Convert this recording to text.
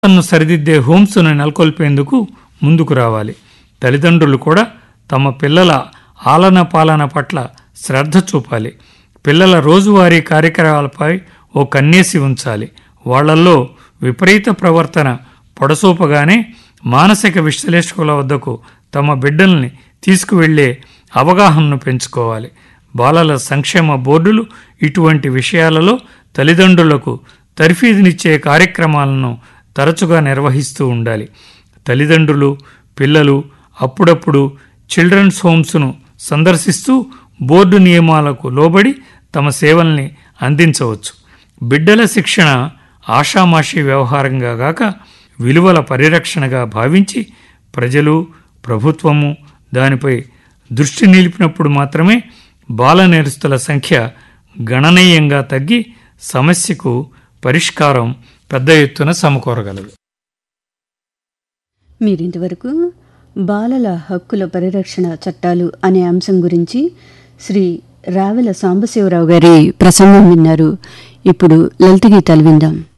తను సరిదిద్దే హోమ్స్ను నెలకొల్పేందుకు ముందుకు రావాలి తల్లిదండ్రులు కూడా తమ పిల్లల ఆలన పాలన పట్ల శ్రద్ధ చూపాలి పిల్లల రోజువారీ కార్యక్రమాలపై ఓ కన్నేసి ఉంచాలి వాళ్ళల్లో విపరీత ప్రవర్తన పొడసూపగానే మానసిక విశ్లేషకుల వద్దకు తమ బిడ్డల్ని తీసుకువెళ్లే అవగాహనను పెంచుకోవాలి బాలల సంక్షేమ బోర్డులు ఇటువంటి విషయాలలో తల్లిదండ్రులకు తర్ఫీదునిచ్చే కార్యక్రమాలను తరచుగా నిర్వహిస్తూ ఉండాలి తల్లిదండ్రులు పిల్లలు అప్పుడప్పుడు చిల్డ్రన్స్ హోమ్స్ను సందర్శిస్తూ బోర్డు నియమాలకు లోబడి తమ సేవల్ని అందించవచ్చు బిడ్డల శిక్షణ ఆషామాషి వ్యవహారంగా గాక విలువల పరిరక్షణగా భావించి ప్రజలు ప్రభుత్వము దానిపై దృష్టి నిలిపినప్పుడు మాత్రమే బాల నేరస్తుల సంఖ్య గణనీయంగా తగ్గి సమస్యకు పరిష్కారం పెద్ద ఎత్తున సమకూరగలదు మీరింతవరకు బాలల హక్కుల పరిరక్షణ చట్టాలు అనే అంశం గురించి శ్రీ రావెల సాంబశివరావు గారి ప్రసంగం విన్నారు ఇప్పుడు లలిత గీతాలు విందాం